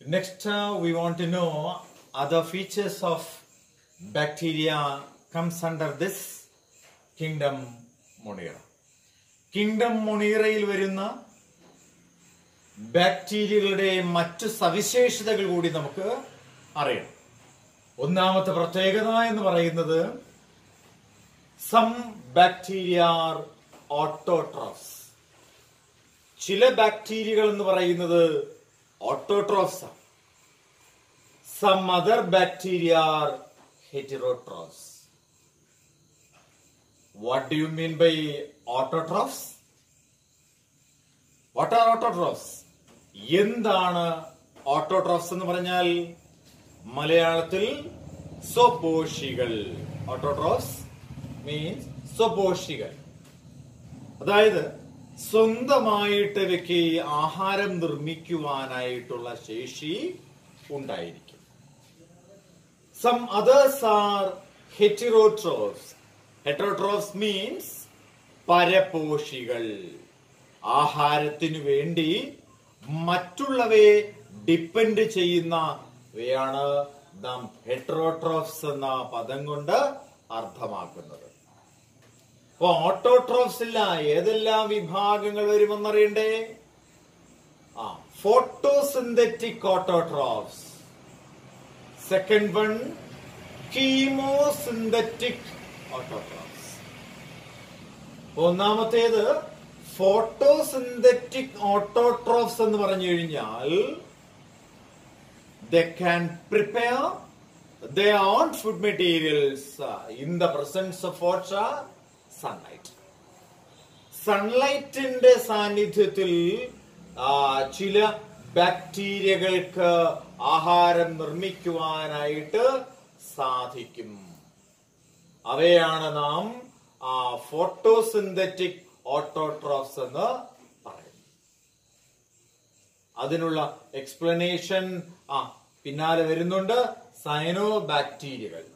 Next, uh, we want to know other features of bacteria comes under this kingdom monera. Kingdom മൊണീറയിൽ വരുന്ന ബാക്ടീരിയകളുടെ മറ്റു സവിശേഷതകൾ കൂടി നമുക്ക് അറിയണം ഒന്നാമത്തെ പ്രത്യേകത എന്ന് പറയുന്നത് സം ബാക്ടീരിയ ആർ ഓട്ടോട്രോഫ്സ് ചില ബാക്ടീരിയകൾ എന്ന് പറയുന്നത് ഓട്ടോട്രോഫ്സ് ആണ് some other bacteria are heterotrophs what do you mean by autotrophs what are autotrophs എന്താണ് ഓട്ടോട്രോഫ്സ് എന്ന് പറഞ്ഞാൽ മലയാളത്തിൽ സ്വപോഷികൾ ഓട്ടോട്രോഫ്സ് മീൻസ് സ്വപോഷികൾ അതായത് സ്വന്തമായിട്ട് ഇവയ്ക്ക് ആഹാരം നിർമ്മിക്കുവാനായിട്ടുള്ള ശേഷി ഉണ്ടായിരിക്കും some others are heterotrophs heterotrophs means പരപോഷികൾ ആഹാരത്തിനു വേണ്ടി മറ്റുള്ളവയെ ഡിപ്പെൻഡ് ചെയ്യുന്നവയാണ് നാം ഹെറ്ററോട്രോഫ്സ് എന്ന പദം കൊണ്ട് അർത്ഥമാക്കുന്നത് അപ്പൊ ഓട്ടോട്രോഫ്സില്ല ഏതെല്ലാം വിഭാഗങ്ങൾ വരുമെന്നറിയണ്ടേ ആ photosynthetic autotrophs second one chemosynthetic autotrophs ഒന്നാമത്തേത് ഫോട്ടോസിന്തറ്റിക് ഓട്ടോട്രോഫ്സ് എന്ന് പറഞ്ഞു കഴിഞ്ഞാൽ they can prepare their own food materials uh, in the presence of what uh, sunlight. സൺലൈറ്റിന്റെ സാന്നിധ്യത്തിൽ ആ, ചില ബാക്ടീരിയകൾക്ക് ആഹാരം നിർമ്മിക്കുവാനായിട്ട് സാധിക്കും അവയാണ് നാം ഫോട്ടോസിന്തറ്റിക് ഓട്ടോട്രോഫ്സ് എന്ന് പറയുന്നത് അതിനുള്ള എക്സ്പ്ലനേഷൻ ആ പിന്നാലെ വരുന്നുണ്ട് സയനോ ബാക്ടീരിയകൾ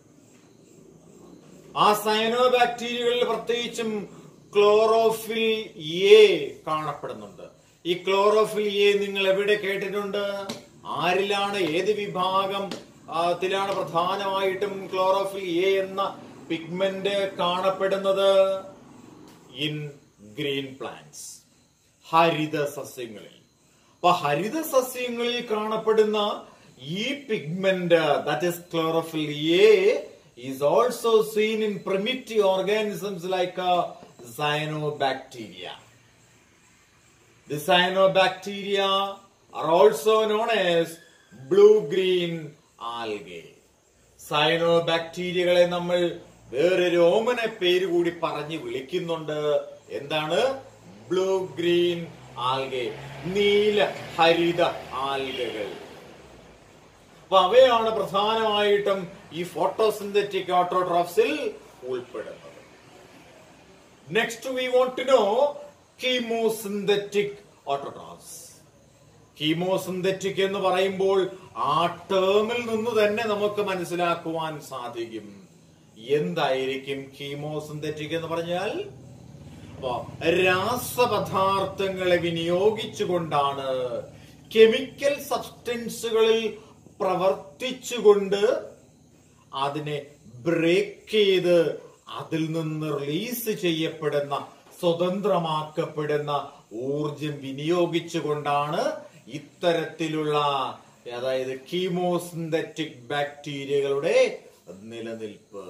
ആ സയനോ ബാക്ടീരിയകളിൽ പ്രത്യേകിച്ചും ക്ലോറോഫിൽ എ കാണപ്പെടുന്നുണ്ട് ഈ ക്ലോറോഫിൽ എ നിങ്ങൾ എവിടെ കേട്ടിട്ടുണ്ട് ആരിലാണ് ഏത് വിഭാഗം ആ, ത്തിലാണ് പ്രധാനമായിട്ടും ക്ലോറോഫിൽ എ എന്ന പിഗ്മെന്റ് കാണപ്പെടുന്നത് ഇൻ ഗ്രീൻ പ്ലാന്റ്സ് ഹരിത സസ്യങ്ങളിൽ അപ്പൊ ഹരിത സസ്യങ്ങളിൽ കാണപ്പെടുന്ന ഈ pigment that is chlorophyll a is also seen in primitive organisms like cyanobacteria The cyanobacteria are also known as blue-green algae. സയനോബാക്ടീരിയകളെ നമ്മൾ വേറൊരു ഓമന പേര് കൂടി പറഞ്ഞ് വിളിക്കുന്നുണ്ട് എന്താണ് ബ്ലൂ ഗ്രീൻ ആൽഗെ നീല ഹരിത ആൽഗകൾ അപ്പൊ അവയാണ് പ്രധാനമായിട്ടും ഈ ഫോട്ടോസിന്തറ്റിക് ഓട്ടോട്രോഫ്സിൽ ഉൾപ്പെടുന്നത് next we want to know chemosynthetic autotrophs chemosynthetic എന്ന് പറയുമ്പോൾ ആ ടേമിൽ നിന്ന് തന്നെ നമുക്ക് മനസ്സിലാക്കുവാൻ സാധിക്കും എന്തായിരിക്കും കീമോസിന്തറ്റിക് എന്ന് പറഞ്ഞാൽ അപ്പോ രാസപദാർത്ഥങ്ങളെ വിനിയോഗിച്ചുകൊണ്ടാണ് കെമിക്കൽ സബ്സ്റ്റൻസുകളിൽ പ്രവർത്തിച്ചുകൊണ്ട് അതിനെ ബ്രേക്ക് ചെയ്ത് അതിൽ നിന്ന് റിലീസ് ചെയ്യപ്പെടുന്ന സ്വതന്ത്രമാക്കപ്പെടുന്ന ഊർജം വിനിയോഗിച്ചുകൊണ്ടാണ് ഇത്തരത്തിലുള്ള അതായത് കീമോസിന്തറ്റിക് ബാക്ടീരിയകളുടെ നിലനിൽപ്പ്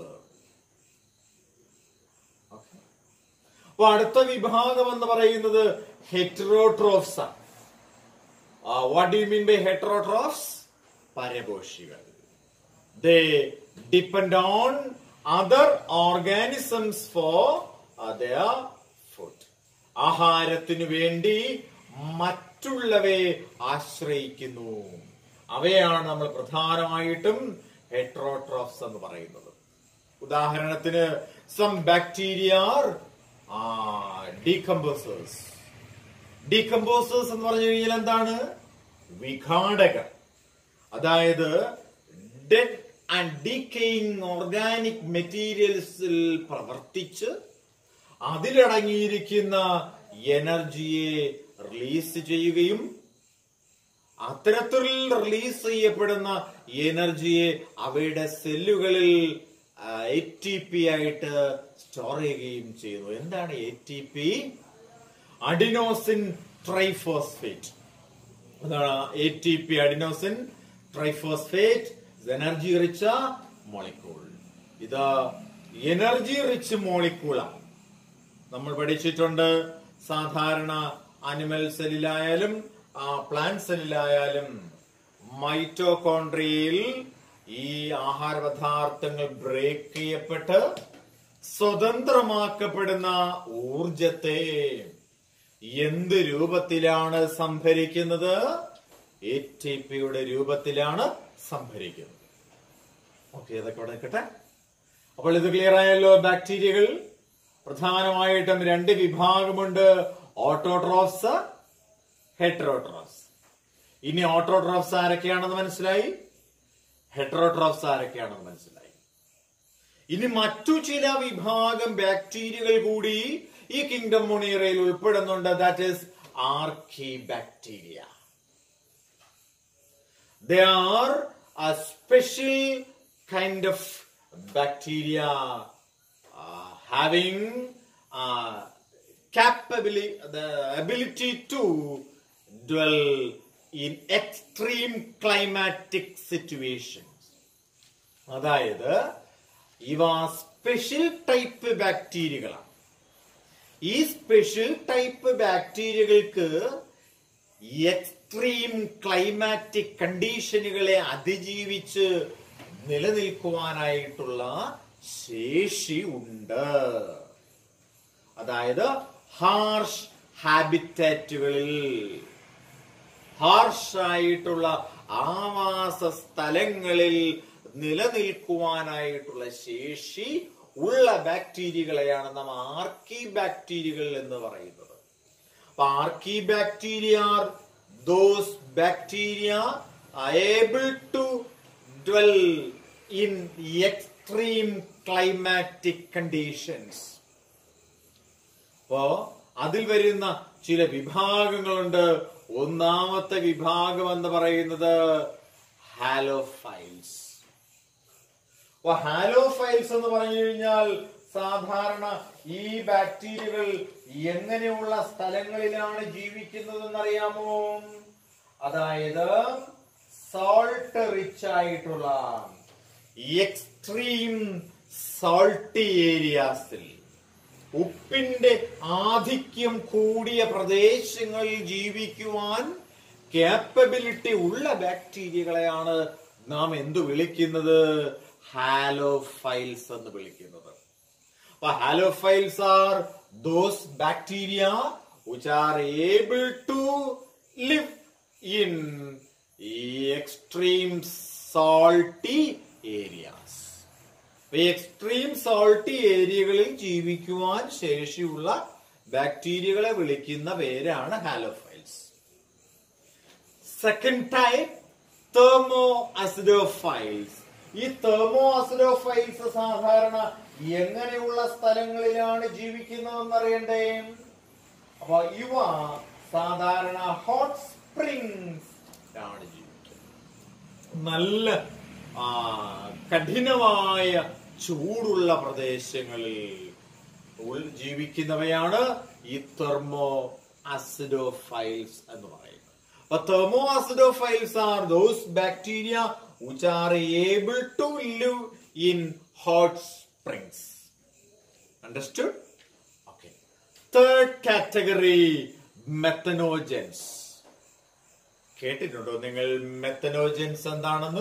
Okay. അപ്പൊ അടുത്ത വിഭാഗം എന്ന് പറയുന്നത് ഹെറ്ററോട്രോഫ്സ് ആണ് what do mean by heterotrophs പരപോഷികൾ they depend on other organisms for uh, their food. ആഹാരത്തിനു വേണ്ടി മറ്റുള്ളവയെ ആശ്രയിക്കുന്നു അവയാണ് നമ്മൾ പ്രധാനമായിട്ടും ഹെട്രോട്രോഫ്സ് എന്ന് പറയുന്നത് ഉദാഹരണത്തിന് സം ബാക്ടീരിയ ഡീകമ്പോസേഴ്സ് ഡീകമ്പോസേഴ്സ് എന്ന് പറഞ്ഞു കഴിഞ്ഞാൽ എന്താണ് വിഘാടകർ അതായത് ഡെഡ് ആൻഡ് ഡീക്കെയിങ് ഓർഗാനിക് മെറ്റീരിയൽസിൽ പ്രവർത്തിച്ച് അതിലടങ്ങിയിരിക്കുന്ന എനർജിയെ റിലീസ് ചെയ്യുകയും അത്തരത്തിൽ റിലീസ് ചെയ്യപ്പെടുന്ന എനർജിയെ അവയുടെ സെല്ലുകളിൽ എ ടി പി ആയിട്ട് സ്റ്റോർ ചെയ്യുകയും ചെയ്യുന്നു എന്താണ് A T P adenosine triphosphate അതാണ് A T P adenosine triphosphate energy rich molecule ഇത് എനർജി റിച്ച് മോളിക്കൂളാണ് നമ്മൾ പഠിച്ചിട്ടുണ്ട് സാധാരണ അനിമൽ സെല്ലിലായാലും പ്ലാന്റ് സെല്ലിലായാലും മൈറ്റോകോൺട്രിയയിൽ ഈ ആഹാര പദാർത്ഥങ്ങൾ ബ്രേക്ക് ചെയ്യപ്പെട്ട് സ്വതന്ത്രമാക്കപ്പെടുന്ന ഊർജത്തെ എന്ത് രൂപത്തിലാണ് സംഭരിക്കുന്നത് എ ടി പിയുടെ രൂപത്തിലാണ് സംഭരിക്കുന്നത് ഓക്കെ ഇതൊക്കെ ഇവിടെ നിൽക്കട്ടെ അപ്പോൾ ഇത് ക്ലിയർ ആയല്ലോ ബാക്ടീരിയകൾ പ്രധാനമായിട്ടും രണ്ട് വിഭാഗമുണ്ട് ഓട്ടോട്രോഫ്സ് ഹെട്രോട്രോഫ്സ് ഇനി ഓട്ടോട്രോഫ്സ് ആരൊക്കെയാണെന്ന് മനസ്സിലായി ഹെട്രോട്രോഫ്സ് ആരൊക്കെയാണെന്ന് മനസ്സിലായി ഇനി മറ്റു ചില വിഭാഗം ബാക്ടീരിയകൾ കൂടി ഈ കിങ്ഡം മൊണീറയിൽ ഉൾപ്പെടുന്നുണ്ട് that is archaebacteria they are a special kind of bacteria uh, having uh, capability the ability to dwell in extreme climatic situations അതായത് ഇവ സ്പെഷ്യൽ ടൈപ്പ് ബാക്ടീരിയകളാണ് ഈ സ്പെഷ്യൽ ടൈപ്പ് ബാക്ടീരിയകൾക്ക് എക്സ്ട്രീം ക്ലൈമാറ്റിക് കണ്ടീഷനുകളെ അതിജീവിച്ച് നിലനിൽക്കുവാനായിട്ടുള്ള ശേഷി ഉണ്ട് അതായത് ഹാർഷ് ഹാബിറ്റാറ്റുകളിൽ ഹാർഷായിട്ടുള്ള ആവാസ സ്ഥലങ്ങളിൽ നിലനിൽക്കുവാനായിട്ടുള്ള ശേഷി ഉള്ള ബാക്ടീരിയകളെയാണ് നാം ആർക്കി ബാക്ടീരിയകൾ എന്ന് പറയുന്നത് അപ്പൊ archaebacteria are those bacteria able to dwell in extreme climatic conditions അപ്പോ അതിൽ വരുന്ന ചില വിഭാഗങ്ങളുണ്ട് ഒന്നാമത്തെ വിഭാഗം എന്ന് പറയുന്നത് ഹാലോഫൈൽസ് അപ്പൊ ഹാലോഫൈൽസ് എന്ന് പറഞ്ഞു കഴിഞ്ഞാൽ സാധാരണ ഈ ബാക്ടീരിയകൾ എങ്ങനെയുള്ള സ്ഥലങ്ങളിലാണ് ജീവിക്കുന്നത് അറിയാമോ അതായത് സോൾട്ട് റിച്ച് ആയിട്ടുള്ള എക്സ്ട്രീം സോൾട്ടി ഏരിയാസിൽ ഉപ്പിന്റെ ആധിക്യം കൂടിയ പ്രദേശങ്ങളിൽ ജീവിക്കുവാൻ കാപ്പബിലിറ്റി ഉള്ള ബാക്ടീരിയകളെയാണ് നാം എന്തു വിളിക്കുന്നത് ഹാലോഫൈൽസ് എന്ന് വിളിക്കുന്നത് അപ്പൊ halophiles are those bacteria which are able to live in extreme salty areas ഈ എക്സ്ട്രീം സോൾട്ടി ഏരിയകളിൽ ജീവിക്കുവാൻ ശേഷിയുള്ള ബാക്ടീരിയകളെ വിളിക്കുന്ന പേരാണ് halophiles second type thermoacidophiles ഈ തെർമോ അസിഡോഫൈൽസ് സാധാരണ എങ്ങനെയുള്ള സ്ഥലങ്ങളിലാണ് ജീവിക്കുന്നതെന്ന് അറിയണ്ടേ അപ്പൊ ഇവ സാധാരണ ഹോട്ട് സ്പ്രിങ്സ് ആണ് ജീവിക്കുന്നത് നല്ല ആ, കഠിനമായ ചൂടുള്ള പ്രദേശങ്ങളിൽ ഉൾ- ജീവിക്കുന്നവയാണ് ഈ തെർമോ അസിഡോഫൈൽസ് എന്ന് പറയുന്നത് അപ്പൊ thermoacidophiles are those bacteria which are able to live in hot springs. Understood? Okay. Third category, methanogens. കേട്ടിട്ടുണ്ടോ നിങ്ങൾ മെത്തനോജൻസ് എന്താണെന്ന്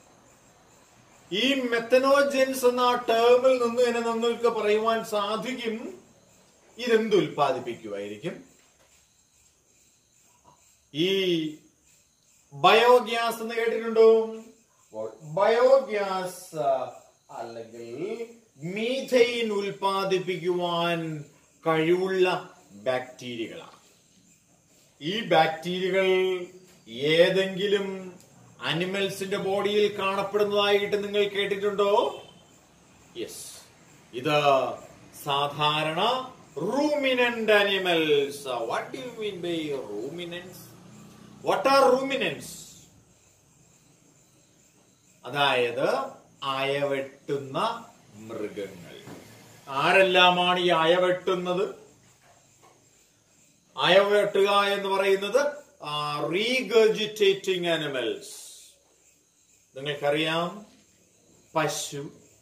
ഈ മെത്തനോജൻസ് എന്ന ആ ടേമിൽ നിന്ന് തന്നെ നിങ്ങൾക്ക് പറയുവാൻ സാധിക്കും ഇതെന്ത് ഉൽപ്പാദിപ്പിക്കുമായിരിക്കും ഈ ബയോഗ്യാസ് എന്ന് കേട്ടിട്ടുണ്ടോ അപ്പോൾ ബയോഗ്യാസ് ആ, അല്ലെങ്കിൽ മീഥൈൻ ഉൽപ്പാദിപ്പിക്കുവാൻ കഴിവുള്ള ബാക്ടീരിയകളാണ് ഈ ബാക്ടീരിയകൾ ഏതെങ്കിലും അനിമൽസിന്റെ ബോഡിയിൽ കാണപ്പെടുന്നതായിട്ട് നിങ്ങൾ കേട്ടിട്ടുണ്ടോ യെസ് ഇത് സാധാരണ ruminant animals what you mean by ruminants what are ruminants അതായത് അയവെട്ടുന്ന മൃഗങ്ങൾ ആരെല്ലാമാണ് ഈ അയവെട്ടുന്നത് അയവെട്ടുക എന്ന് പറയുന്നത് റീഗർജിറ്റേറ്റിംഗ് ആനിമൽസ് നിങ്ങൾക്കറിയാം പശു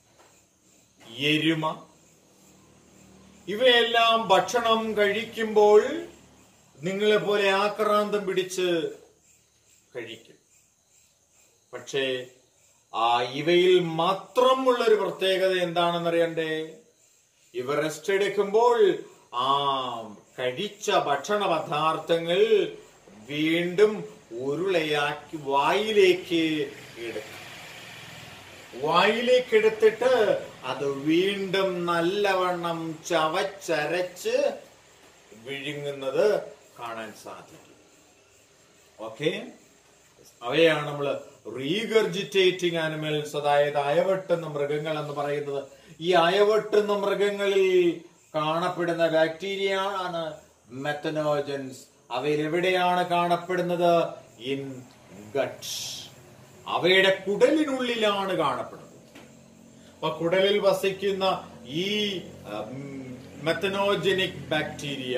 എരുമ ഇവയെല്ലാം ഭക്ഷണം കഴിക്കുമ്പോൾ നിങ്ങളെ പോലെ ആക്രാന്തം പിടിച്ച് കഴിക്കും പക്ഷേ ആ ഇവയിൽ മാത്രമുള്ള ഒരു പ്രത്യേകത എന്താണെന്ന് അറിയണ്ടേ ഇവ റെസ്റ്റ് എടുക്കുമ്പോൾ ആ കഴിച്ച ഭക്ഷണ പദാർത്ഥങ്ങൾ വീണ്ടും ഉരുളയാക്കി വായിലേക്ക് എടുക്കും വായിലേക്ക് എടുത്തിട്ട് അത് വീണ്ടും നല്ലവണ്ണം ചവച്ചരച്ച് വിഴുങ്ങുന്നത് കാണാൻ സാധിക്കും ഓക്കെ അവയാണ് നമ്മൾ റീഗർജിറ്റേറ്റിംഗ് ആനിമൽസ് അതായത് അയവെട്ടുന്ന മൃഗങ്ങൾ എന്ന് പറയുന്നത് ഈ അയവെട്ടുന്ന മൃഗങ്ങളിൽ കാണപ്പെടുന്ന ബാക്ടീരിയ ആണ് മെത്തനോജൻസ് അവയിൽ എവിടെയാണ് കാണപ്പെടുന്നത് ഇൻ ഗട്ട് അവയുടെ കുടലിനുള്ളിലാണ് കാണപ്പെടുന്നത് അപ്പൊ കുടലിൽ വസിക്കുന്ന ഈ മെത്തനോജനിക് ബാക്ടീരിയ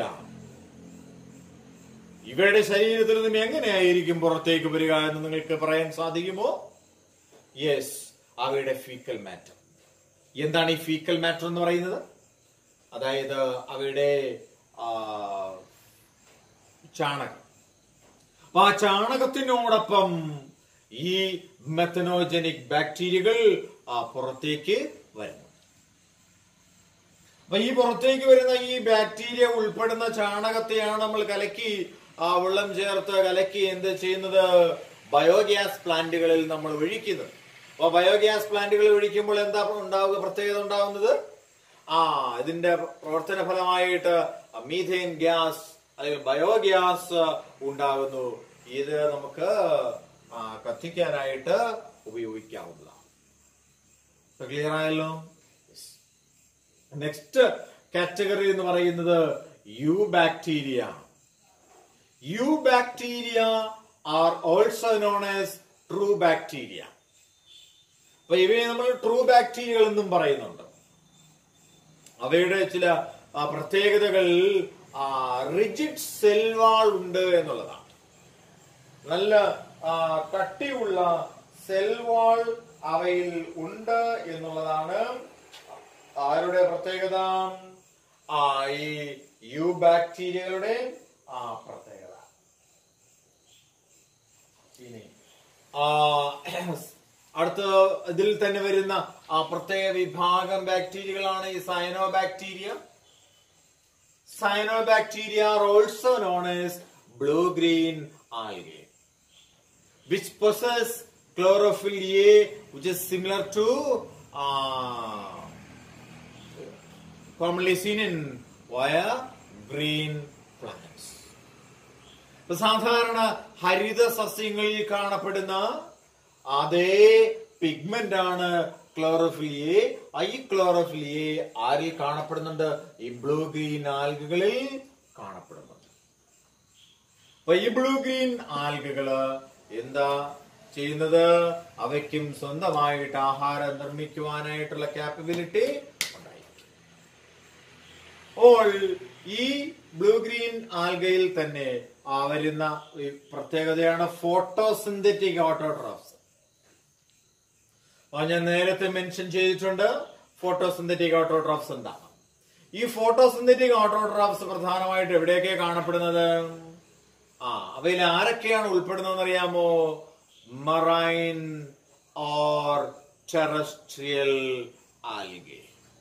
ഇവരുടെ ശരീരത്തിൽ നിന്നും എങ്ങനെയായിരിക്കും പുറത്തേക്ക് വരിക എന്ന് നിങ്ങൾക്ക് പറയാൻ സാധിക്കുമോ യെസ് അവയുടെ ഫീക്കൽ മാറ്റർ എന്താണ് ഈ ഫീക്കൽ മാറ്റർ എന്ന് പറയുന്നത് അതായത് അവയുടെ ആ, ചാണകം അപ്പൊ ആ ചാണകത്തിനോടൊപ്പം ഈ മെത്തനോജനിക് ബാക്ടീരിയകൾ ആ പുറത്തേക്ക് വരുന്നു അപ്പൊ ഈ പുറത്തേക്ക് വരുന്ന ഈ ബാക്ടീരിയ ഉൾപ്പെടുന്ന ചാണകത്തെയാണ് നമ്മൾ കലക്കി ആ വെള്ളം ചേർത്ത് കലക്കി എന്ത് ചെയ്യുന്നത് ബയോഗ്യാസ് പ്ലാന്റുകളിൽ നമ്മൾ ഒഴിക്കുന്നത് അപ്പൊ ബയോഗ്യാസ് പ്ലാന്റുകളിൽ ഒഴിക്കുമ്പോൾ എന്താ ഉണ്ടാവുക പ്രത്യേകത ഉണ്ടാവുന്നത് ആ ഇതിന്റെ പ്രവർത്തന ഫലമായിട്ട് മീഥേൻ ഗ്യാസ് അല്ലെങ്കിൽ ബയോഗ്യാസ് ഉണ്ടാകുന്നു ഇത് നമുക്ക് ആ, കത്തിക്കാനായിട്ട് ഉപയോഗിക്കാവുന്നതാണ് ക്ലിയർ ആയല്ലോ നെക്സ്റ്റ് കാറ്റഗറി എന്ന് പറയുന്നത് eubacteria eubacteria are also known as true bacteria അപ്പൊ ഇവയെ നമ്മൾ ട്രൂ ബാക്ടീരിയകൾ എന്നും പറയുന്നുണ്ട് അവയുടെ ചില ആ, പ്രത്യേകതകൾ റിജിഡ് സെൽവാൾ ഉണ്ട് എന്നുള്ളതാണ് നല്ല ആ, കട്ടിയുള്ള സെൽവാൾ അവയിൽ ഉണ്ട് എന്നുള്ളതാണ് ആരുടെ പ്രത്യേകത ആ ഈ യു ബാക്ടീരിയകളുടെ ആ പ്രത്യേകത ഇനി ആ, അടുത്ത ഇതിൽ തന്നെ വരുന്ന ആ പ്രത്യേക വിഭാഗം ബാക്ടീരിയകളാണ് ഈ cyanobacteria cyanobacteria are also known as blue green algae which possess chlorophyll A which is similar to uh, commonly seen in via green plants. ഇപ്പൊ സാധാരണ ഹരിത സസ്യങ്ങളിൽ കാണപ്പെടുന്ന അതേ പിഗ്മെന്റ് ആണ് ക്ലോറോഫിലിയെ ഈ ക്ലോറോഫിലിയെ ആരിൽ കാണപ്പെടുന്നുണ്ട് ഈ ബ്ലൂ ഗ്രീൻ ആൽഗകളിൽ കാണപ്പെടുന്നുണ്ട് അപ്പൊ ഈ ബ്ലൂ ഗ്രീൻ ആൽഗകള് എന്താ ചെയ്യുന്നത് അവയ്ക്കും സ്വന്തമായിട്ട് ആഹാരം നിർമ്മിക്കുവാനായിട്ടുള്ള കാപ്പബിലിറ്റി ഉണ്ടായിരിക്കും അപ്പോൾ ഈ ബ്ലൂ ഗ്രീൻ ആൽഗയിൽ തന്നെ ആ വരുന്ന ഈ പ്രത്യേകതയാണ് ഫോട്ടോസിന്തറ്റിക് ഓട്ടോട്രോഫ്സ് അത് ഞാൻ നേരത്തെ മെൻഷൻ ചെയ്തിട്ടുണ്ട് ഫോട്ടോസിന്തറ്റിക് ഓട്ടോട്രോഫ്സ് എന്താണ് ഈ ഫോട്ടോസിന്തറ്റിക് ഓട്ടോട്രോഫ്സ് പ്രധാനമായിട്ട് എവിടെയൊക്കെ കാണപ്പെടുന്നത് ആ അവയിൽ ആരൊക്കെയാണ് ഉൾപ്പെടുന്നതെന്ന് അറിയാമോ മറൈൻ ഓർ ടെറസ്ട്രിയൽ ആൽഗെ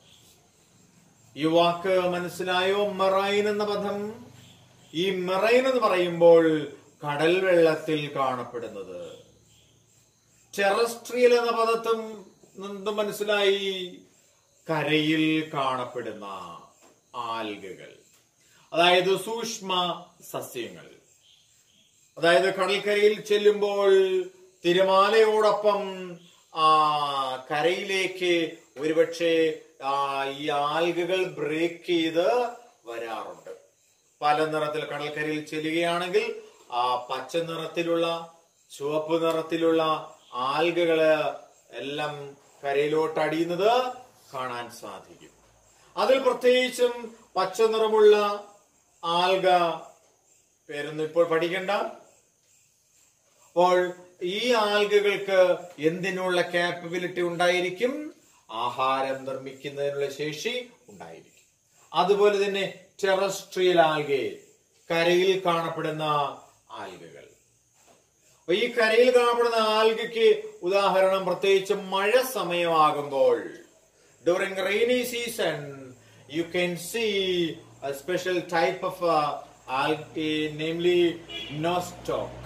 ഈ വാക്ക് മനസ്സിലായോ മറൈൻ എന്ന പദം ഈ മെറൈൻ എന്ന് പറയുമ്പോൾ കടൽ വെള്ളത്തിൽ കാണപ്പെടുന്നത് ടെറസ്ട്രിയൽ എന്ന പദത്തും നിന്ന് മനസ്സിലായി കരയിൽ കാണപ്പെടുന്ന ആൽഗകൾ അതായത് സൂക്ഷ്മ സസ്യങ്ങൾ അതായത് കടൽക്കരയിൽ ചെല്ലുമ്പോൾ തിരമാലയോടൊപ്പം ആ കരയിലേക്ക് ഒരുപക്ഷെ ആ, ഈ ആൽഗകൾ ബ്രേക്ക് ചെയ്ത് വരാറുണ്ട് പല നിറത്തിൽ കടൽക്കരയിൽ ചെല്ലുകയാണെങ്കിൽ ആ പച്ച നിറത്തിലുള്ള ചുവപ്പ് നിറത്തിലുള്ള ആൽഗകള് എല്ലാം കരയിലോട്ട് അടിയുന്നത് കാണാൻ സാധിക്കും അതിൽ പ്രത്യേകിച്ചും പച്ച നിറമുള്ള ആൽഗ പേരൊന്നും ഇപ്പോൾ പഠിക്കണ്ട അപ്പോൾ ഈ ആൽഗകൾക്ക് എന്തിനുള്ള കാപ്പബിലിറ്റി ഉണ്ടായിരിക്കും ആഹാരം നിർമ്മിക്കുന്നതിനുള്ള ശേഷി ഉണ്ടായിരിക്കും അതുപോലെ തന്നെ ടെറസ്ട്രിയൽ ആൽഗെ കരയിൽ കാണപ്പെടുന്ന ആൽഗകൾ അപ്പൊ ഈ കരയിൽ കാണപ്പെടുന്ന ആൽഗയ്ക്ക് ഉദാഹരണം പ്രത്യേകിച്ച് മഴ സമയമാകുമ്പോൾ during rainy season you can see special type of algae namely nostoc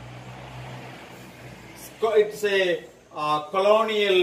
it's a colonial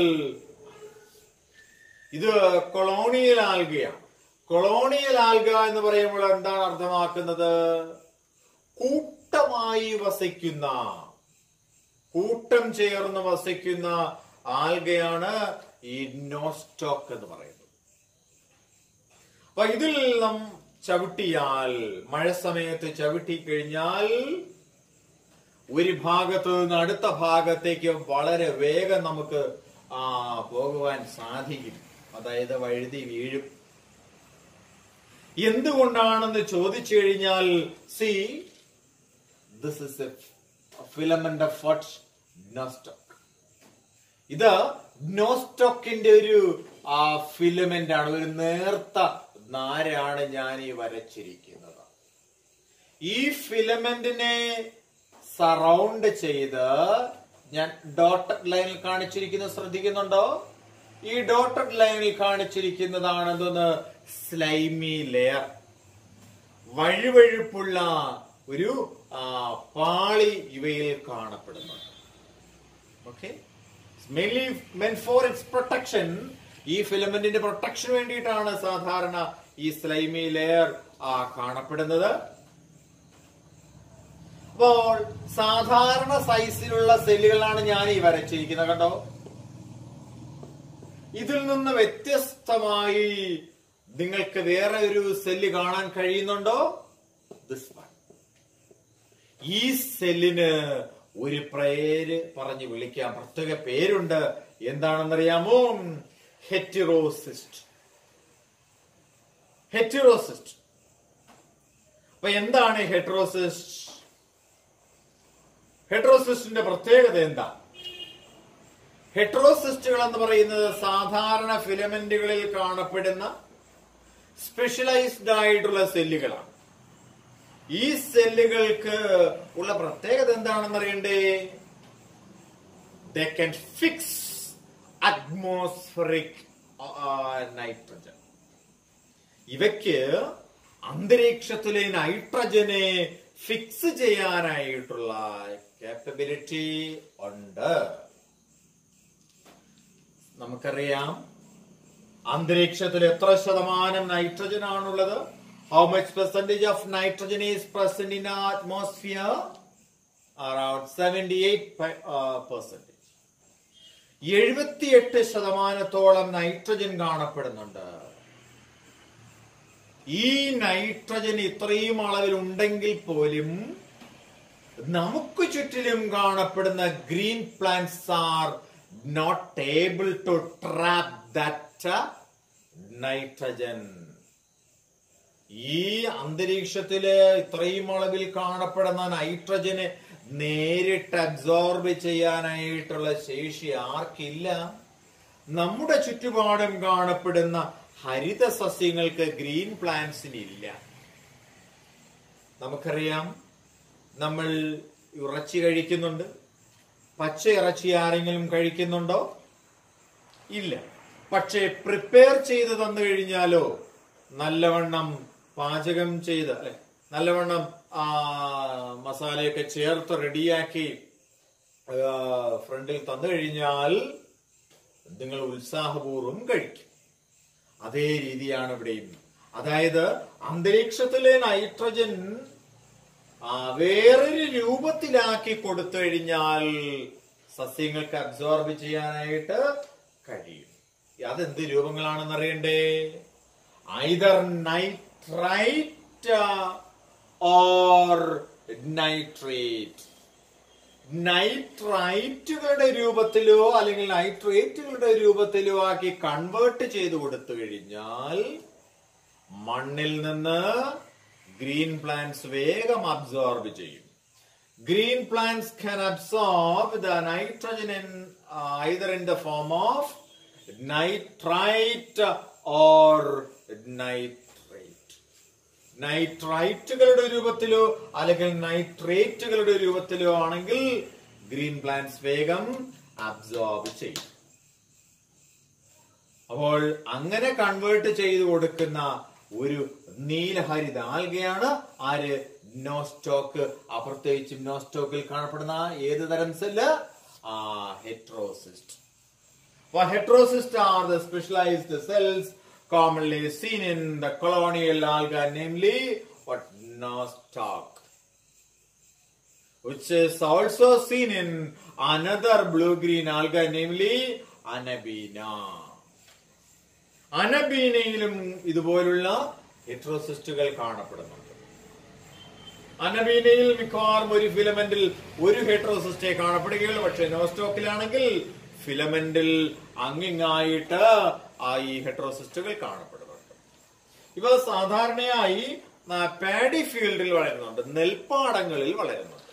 ഇത് കൊളോണിയൽ ആൽഗയാണ് കൊളോണിയൽ ആൽഗ എന്ന് പറയുമ്പോൾ എന്താണ് അർത്ഥമാക്കുന്നത് കൂട്ടമായി വസിക്കുന്ന കൂട്ടം ചേർന്ന് വസിക്കുന്ന ആൽഗയാണ് ഈ നോസ്റ്റോക്ക് എന്ന് പറയുന്നത് അപ്പൊ ഇതിൽ നാം ചവിട്ടിയാൽ മഴ സമയത്ത് ചവിട്ടി കഴിഞ്ഞാൽ ഒരു ഭാഗത്ത് നിന്ന് അടുത്ത ഭാഗത്തേക്ക് വളരെ വേഗം നമുക്ക് ആ പോകുവാൻ സാധിക്കും അതായത് വഴുതി വീഴും എന്തുകൊണ്ടാണെന്ന് ചോദിച്ചു കഴിഞ്ഞാൽ see this is a filament of what nostoc ഇത് നോസ്റ്റോക്കിന്റെ ഒരു ആ ഫിലമെന്റ് ആണ് ഒരു നേർത്ത നാരാണ് ഞാൻ ഈ വരച്ചിരിക്കുന്നത് ഈ ഫിലമെന്റിനെ സറൗണ്ട് ചെയ്ത് ഞാൻ ഡോട്ടഡ് ലൈനിൽ കാണിച്ചിരിക്കുന്നത് ശ്രദ്ധിക്കുന്നുണ്ടോ ഈ ഡോട്ടഡ് ലൈനിൽ കാണിച്ചിരിക്കുന്നതാണ് എന്തെന്ന് സ്ലൈമി ലെയർ വഴുവഴുപ്പുള്ള ഒരു ആ, പാളി ഇവയിൽ കാണപ്പെടുന്നുണ്ട് okay mainly meant for its protection ഈ ഫിലമെന്റിന്റെ പ്രൊട്ടക്ഷന് വേണ്ടിയിട്ടാണ് സാധാരണ ഈ സ്ലൈമി ലെയർ കാണപ്പെടുന്നത് അപ്പോൾ സാധാരണ സൈസിലുള്ള സെല്ലുകളാണ് ഞാൻ ഈ വരച്ചിരിക്കുന്നത് കണ്ടോ ഇതിൽ നിന്ന് വ്യത്യസ്തമായി നിങ്ങൾക്ക് വേറെ ഒരു സെല്ല് കാണാൻ കഴിയുന്നുണ്ടോ ദിസ് വൺ ഈ സെല്ലിന് ഒരു പേര് പറഞ്ഞ് വിളിക്കാം പ്രത്യേക പേരുണ്ട് എന്താണെന്നറിയാമോ ഹെറ്റിറോസിസ്റ്റ് ഹെറ്റിറോസിസ്റ്റ് അപ്പൊ എന്താണ് ഹെറ്ററോസിസ്റ്റ് ഹെട്രോസിസ്റ്റിന്റെ പ്രത്യേകത എന്താ ഹെട്രോസിസ്റ്റുകൾ എന്ന് പറയുന്നത് സാധാരണ ഫിലമെന്റുകളിൽ കാണപ്പെടുന്ന സ്പെഷ്യലൈസ്ഡ് ആയിട്ടുള്ള സെല്ലുകളാണ് ഈ സെല്ലുകൾക്ക് ഉള്ള പ്രത്യേകത എന്താണെന്ന് അറിയണ്ടേ they can fix atmospheric nitrogen ഇവയ്ക്ക് അന്തരീക്ഷത്തിലെ നൈട്രജനെ ഫിക്സ് ചെയ്യാനായിട്ടുള്ള കാപ്പബിലിറ്റി ഉണ്ട് നമുക്കറിയാം അന്തരീക്ഷത്തിൽ എത്ര ശതമാനം നൈട്രജൻ ആണുള്ളത് how much percentage of nitrogen is present in atmosphere around seventy eight percentage എഴുപത്തിയെട്ട് ശതമാനത്തോളം നൈട്രജൻ കാണപ്പെടുന്നുണ്ട് ഈ നൈട്രജൻ ഇത്രയും അളവിൽ ഉണ്ടെങ്കിൽ പോലും നമുക്ക് ചുറ്റിലും കാണപ്പെടുന്ന green plants are not able to trap that nitrogen ഈ അന്തരീക്ഷത്തില് ഇത്രയും അളവിൽ കാണപ്പെടുന്ന നൈട്രജന് നേരിട്ട് അബ്സോർബ് ചെയ്യാനായിട്ടുള്ള ശേഷി ആർക്കില്ല നമ്മുടെ ചുറ്റുപാടും കാണപ്പെടുന്ന ഹരിത സസ്യങ്ങൾക്ക് ഗ്രീൻ പ്ലാന്റ്സിന് ഇല്ല നമുക്കറിയാം നമ്മൾ ഇറച്ചി കഴിക്കുന്നുണ്ട് പച്ച ഇറച്ചി ആരെങ്കിലും കഴിക്കുന്നുണ്ടോ ഇല്ല പക്ഷേ പ്രിപ്പയർ ചെയ്ത് തന്നു കഴിഞ്ഞാലോ നല്ലവണ്ണം പാചകം ചെയ്ത് അല്ലെ നല്ലവണ്ണം ആ മസാലയൊക്കെ ചേർത്ത് റെഡിയാക്കി ഫ്രണ്ടിൽ തന്നു കഴിഞ്ഞാൽ നിങ്ങൾ ഉത്സാഹപൂർവ്വം കഴിക്കും അതേ രീതിയാണ് ഇവിടെയും അതായത് അന്തരീക്ഷത്തിലെ നൈട്രജൻ ആ, വേറൊരു രൂപത്തിലാക്കി കൊടുത്തു കഴിഞ്ഞാൽ സസ്യങ്ങൾക്ക് അബ്സോർബ് ചെയ്യാനായിട്ട് കഴിയും അതെന്ത് രൂപങ്ങളാണെന്ന് അറിയണ്ടേ ഐദർ നൈട്രൈറ്റ് ഓർ നൈട്രേറ്റ് നൈട്രൈറ്റുകളുടെ രൂപത്തിലോ അല്ലെങ്കിൽ നൈട്രേറ്റുകളുടെ രൂപത്തിലോ ആക്കി കൺവേർട്ട് ചെയ്ത് കൊടുത്തു കഴിഞ്ഞാൽ മണ്ണിൽ നിന്ന് ഗ്രീൻ പ്ലാന്റ്സ് വേഗം അബ്സോർബ് ചെയ്യും green plants can absorb the nitrogen in uh, either in the form of nitrite or nitrate നൈട്രൈറ്റുകളുടെ രൂപത്തിലോ അല്ലെങ്കിൽ നൈട്രേറ്റുകളുടെ രൂപത്തിലോ ആണെങ്കിൽ ഗ്രീൻ പ്ലാന്റ്സ് വേഗം അബ്സോർബ് ചെയ്യും അപ്പോൾ അങ്ങനെ കൺവേർട്ട് ചെയ്ത് കൊടുക്കുന്ന ഒരു നീലഹരിത ആൽഗയാണ് ആര് നോസ്റ്റോക്ക് പ്രത്യേകിച്ചും നോസ്റ്റോക്കിൽ കാണപ്പെടുന്ന ഏത് തരം സെല്ല് ആ heterocyst For heterocysts are the specialized cells commonly seen in the colonial alga, namely what nostoc, which is also seen in another blue-green alga, namely anabina. അനബീനയിലും ഇതുപോലുള്ള ഹെട്രോസിസ്റ്റുകൾ കാണപ്പെടുന്നുണ്ട് അനബീനയിൽ മിക്കവാറും ഒരു ഫിലമെന്റിൽ ഒരു ഹെട്രോസിസ്റ്റേ കാണപ്പെടുകയുള്ളൂ പക്ഷെ നോസ്റ്റോക്കിലാണെങ്കിൽ ഫിലമെന്റിൽ അങ്ങിങ്ങായിട്ട് ആ ഈ ഹെട്രോസിസ്റ്റുകൾ കാണപ്പെടുന്നുണ്ട് ഇവ സാധാരണയായി പാഡി ഫീൽഡിൽ വളരുന്നുണ്ട് നെൽപ്പാടങ്ങളിൽ വളരുന്നുണ്ട്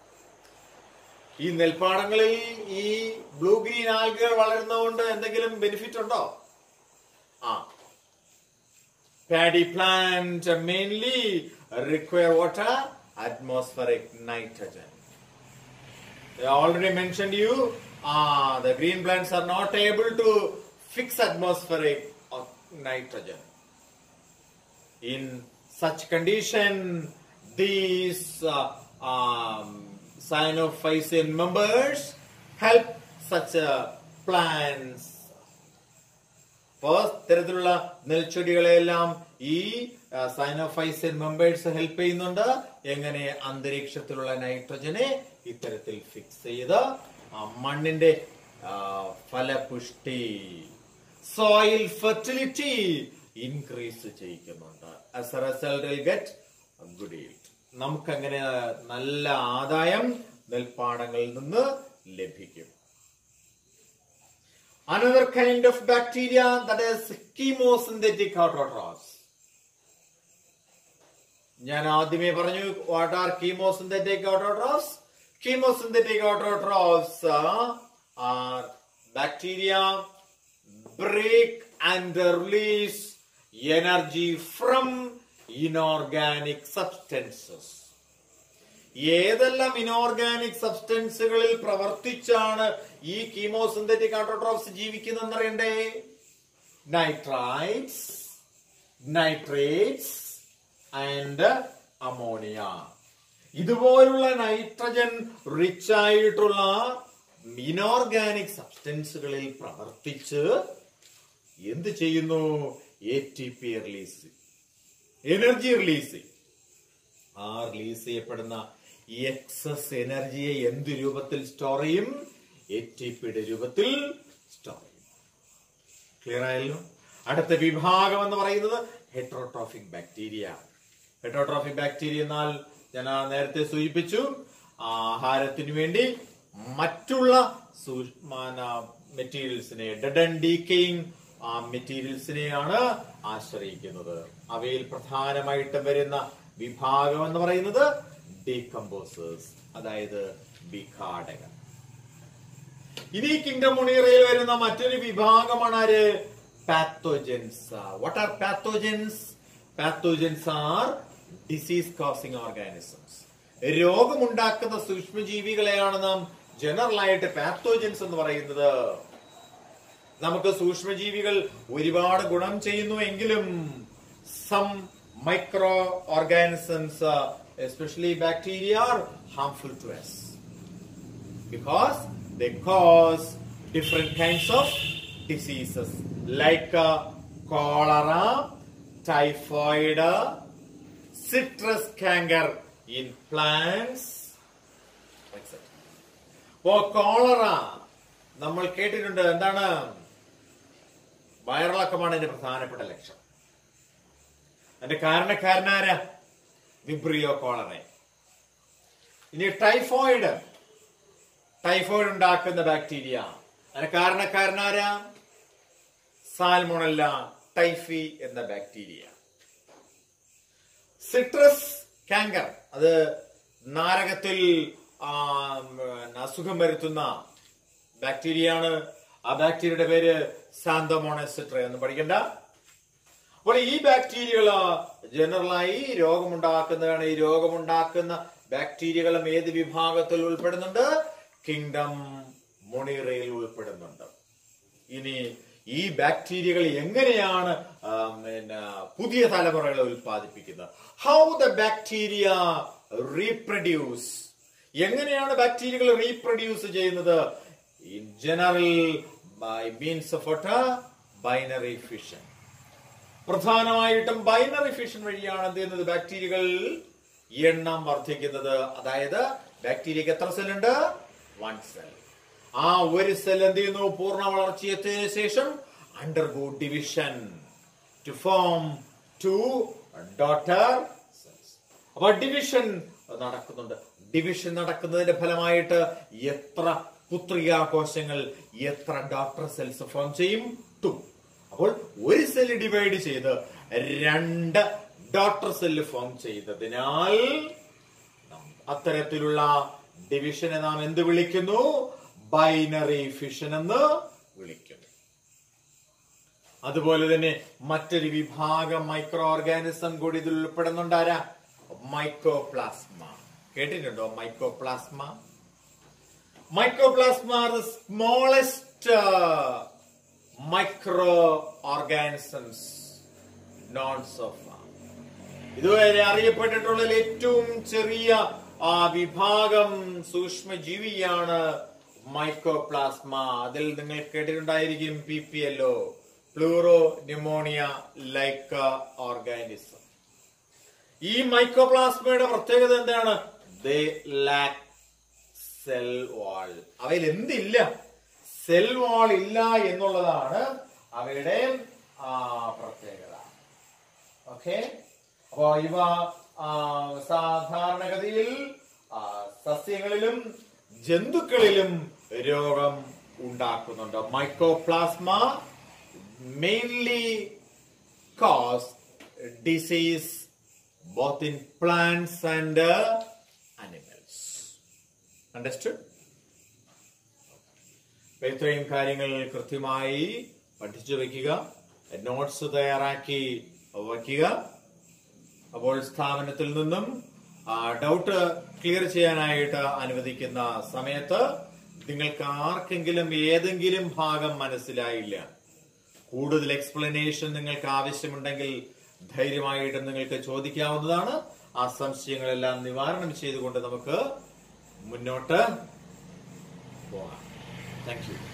ഈ നെൽപ്പാടങ്ങളിൽ ഈ ബ്ലൂ ഗ്രീൻ ആൽഗകൾ വളരുന്നതുകൊണ്ട് എന്തെങ്കിലും ബെനിഫിറ്റ് ഉണ്ടോ ആ Paddy plant mainly require water, atmospheric nitrogen. I already mentioned you, uh, the green plants are not able to fix atmospheric uh, nitrogen. In such condition, these uh, um, cyanophycean members help such uh, plants അപ്പോ ഇത്തരത്തിലുള്ള നെൽച്ചെടികളെല്ലാം ഈ സൈനോഫൈസൻ members help ചെയ്യുന്നുണ്ട് എങ്ങനെ അന്തരീക്ഷത്തിലുള്ള നൈട്രജനെ ഇത്തരത്തിൽ fix ചെയ്ത് ആ മണ്ണിന്റെ ആ, ഫലപുഷ്ടി സോയിൽ ഫെർട്ടിലിറ്റി ഇൻക്രീസ് ചെയ്യിക്കുന്നുണ്ട് as a result get good നമുക്കങ്ങനെ നല്ല ആദായം നെൽപ്പാടങ്ങളിൽ നിന്ന് ലഭിക്കും another kind of bacteria that is chemosynthetic autotrophs ഞാൻ ആദ്യമേ പറഞ്ഞു what are chemosynthetic autotrophs chemosynthetic autotrophs are bacteria break and release energy from inorganic substances ഏതെല്ലാം ഇനോർഗാനിക് സബ്സ്റ്റൻസുകളിൽ പ്രവർത്തിച്ചാണ് ഈ കീമോസിന്തറ്റിക് ആട്ടോട്രോപ്സ് ജീവിക്കുന്നതെന്ന് അറിയണ്ടേ നൈട്രൈറ്റ്സ് നൈട്രേറ്റ്സ് ആൻഡ് അമോണിയ ഇതുപോലുള്ള നൈട്രജൻ റിച്ച് ആയിട്ടുള്ള ഇനോർഗാനിക് സബ്സ്റ്റൻസുകളിൽ പ്രവർത്തിച്ച് എന്ത് ചെയ്യുന്നു A T P release energy release ആ റിലീസ് ചെയ്യപ്പെടുന്ന എക്സസ് എനർജിയെ എന്ത് രൂപത്തിൽ സ്റ്റോർ ചെയ്യും എ ടി പിയുടെ രൂപത്തിൽ സ്റ്റോർ ചെയ്യും ക്ലിയർ ആയല്ലോ അടുത്ത വിഭാഗം എന്ന് പറയുന്നത് ഹെട്രോട്രോഫിക് ബാക്ടീരിയ ഹെട്രോട്രോഫിക് ബാക്ടീരിയ എന്നാൽ ഞാൻ ആ നേരത്തെ സൂചിപ്പിച്ചു ആഹാരത്തിന് വേണ്ടി മറ്റുള്ള മെറ്റീരിയൽസിനെ ഡെഡ് ആൻഡ് ഡീക്കെയിങ് മെറ്റീരിയൽസിനെയാണ് ആശ്രയിക്കുന്നത് അവയിൽ പ്രധാനമായിട്ടും വരുന്ന വിഭാഗം എന്ന് പറയുന്നത് ഡീകമ്പോസേഴ്സ് അതായത് വിഘാടകർ ഇനി കിങ്ഡം മുണീറയിൽ വരുന്ന മറ്റൊരു വിഭാഗമാണ് ആര് pathogens what are pathogens pathogens are disease causing organisms രോഗമുണ്ടാക്കുന്ന സൂക്ഷ്മജീവികളെയാണ് നാം ജനറൽ ആയിട്ട് പാത്തോജൻസ് എന്ന് പറയുന്നത് നമുക്ക് സൂക്ഷ്മജീവികൾ ഒരുപാട് ഗുണം ചെയ്യുന്നു എങ്കിലും some microorganisms especially bacteria are harmful to us because they cause different kinds of diseases like uh, cholera, typhoid, citrus canker in plants, etc. അപ്പോ കോളറ നമ്മൾ കേട്ടിട്ടുണ്ട് എന്താണ് വയറിളക്കമാണ് ഇതിന്റെ പ്രധാനപ്പെട്ട ലക്ഷ്യം അതിന്റെ കാരണക്കാരനാരാ വിബ്രിയോ കോളറെ ഇനി ടൈഫോയിഡ് ടൈഫോയിഡ് ഉണ്ടാക്കുന്ന ബാക്ടീരിയ അതിന് കാരണക്കാരനാരാ സാൽമോണല്ല ടൈഫി എന്ന ബാക്ടീരിയ സിട്രസ് കാങ്കർ അത് നാരകത്തിൽ ആ, ഉം, അസുഖം വരുത്തുന്ന ബാക്ടീരിയയാണ് ആ ബാക്ടീരിയയുടെ പേര് സാന്തമോണസിട്ര എന്ന് പഠിക്കണ്ട അപ്പോൾ ഈ ബാക്ടീരിയകൾ ജനറലായി രോഗമുണ്ടാക്കുന്നതാണ് ഈ രോഗമുണ്ടാക്കുന്ന ബാക്ടീരിയകളും ഏത് വിഭാഗത്തിൽ ഉൾപ്പെടുന്നുണ്ട് കിങ്ഡം മൊണീറയിൽ ഉൾപ്പെടുന്നുണ്ട് ഇനി ഈ ബാക്ടീരിയകൾ എങ്ങനെയാണ് ആ, പിന്നെ പുതിയ തലമുറകളെ ഉൽപ്പാദിപ്പിക്കുന്നത് ഹൗ ദ ബാക്ടീരിയ റീപ്രൊഡ്യൂസ് എങ്ങനെയാണ് ബാക്ടീരിയകൾ റീപ്രൊഡ്യൂസ് ചെയ്യുന്നത് in general by means of binary fission പ്രധാനമായിട്ടും ബൈനറി ഫിഷൻ വഴിയാണ് എന്ത് ചെയ്യുന്നത് ബാക്ടീരിയകൾ എണ്ണം വർദ്ധിക്കുന്നത് അതായത് ബാക്ടീരിയക്ക് എത്ര സെൽ ഉണ്ട് വൺ സെൽ ആ ഒരു സെൽ എന്ത് ചെയ്യുന്നു പൂർണ്ണ വളർച്ചയെത്തിയതിനു ശേഷം undergo division to form two daughter cells അപ്പൊ ഡിവിഷൻ നടക്കുന്നുണ്ട് ഡിവിഷൻ നടക്കുന്നതിന്റെ ഫലമായിട്ട് എത്ര പുത്രികാ കോശങ്ങൾ എത്ര ഡോക്ടർ സെൽസ് ഫോം ചെയ്യും ടു അപ്പോൾ ഒരു സെല്ല് ഡിവൈഡ് ചെയ്ത് രണ്ട് ഡോക്ടർ സെല്ല് ഫോം ചെയ്തതിനാൽ അത്തരത്തിലുള്ള ഡിവിഷനെ നാം എന്ത് വിളിക്കുന്നു ബൈനറി ഫിഷൻ എന്ന് വിളിക്കുന്നു അതുപോലെ തന്നെ മറ്റൊരു വിഭാഗം മൈക്രോ ഓർഗാനിസം കൂടി ഇതിൽ ഉൾപ്പെടുന്നുണ്ടാരാ മൈക്കോപ്ലാസ്മ കേട്ടിട്ടുണ്ടോ mycoplasma mycoplasma are the smallest microorganisms known so far ഇതുവരെ അറിയപ്പെട്ടിട്ടുള്ള ഏറ്റവും ചെറിയ ആ വിഭാഗം സൂക്ഷ്മജീവിയാണ് മൈക്കോപ്ലാസ്മ അതിൽ നിങ്ങൾ കേട്ടിട്ടുണ്ടായിരിക്കും P P L O pleuropneumonia like organism ഈ മൈക്കോപ്ലാസ്മയുടെ പ്രത്യേകത എന്താണ് ദേ ലാക്ക് സെൽ വാൾ അവയിൽ എന്തില്ല സെൽ വാൾ ഇല്ല എന്നുള്ളതാണ് അവയുടെ ആ, പ്രത്യേകത ഓക്കെ അപ്പോ ഇവ ആ, സാധാരണഗതിയിൽ ആ, സസ്യങ്ങളിലും ജന്തുക്കളിലും രോഗം ഉണ്ടാക്കുന്നുണ്ട് mycoplasma mainly cause disease both in plants and uh, animals. Understood? അപ്പൊ ഇത്രയും കാര്യങ്ങൾ കൃത്യമായി പഠിച്ചു വെക്കുക നോട്ട്സ് തയ്യാറാക്കി വയ്ക്കുക അപ്പോൾ സ്ഥാപനത്തിൽ നിന്നും ഡൗട്ട് ക്ലിയർ ചെയ്യാനായിട്ട് അനുവദിക്കുന്ന സമയത്ത് നിങ്ങൾക്ക് ആർക്കെങ്കിലും ഏതെങ്കിലും ഭാഗം മനസ്സിലായില്ല കൂടുതൽ എക്സ്പ്ലനേഷൻ നിങ്ങൾക്ക് ആവശ്യമുണ്ടെങ്കിൽ ധൈര്യമായിട്ട് നിങ്ങൾക്ക് ചോദിക്കാവുന്നതാണ് ആ സംശയങ്ങളെല്ലാം നിവാരണം ചെയ്തുകൊണ്ട് നമുക്ക് മുന്നോട്ട് പോകാം താങ്ക് യു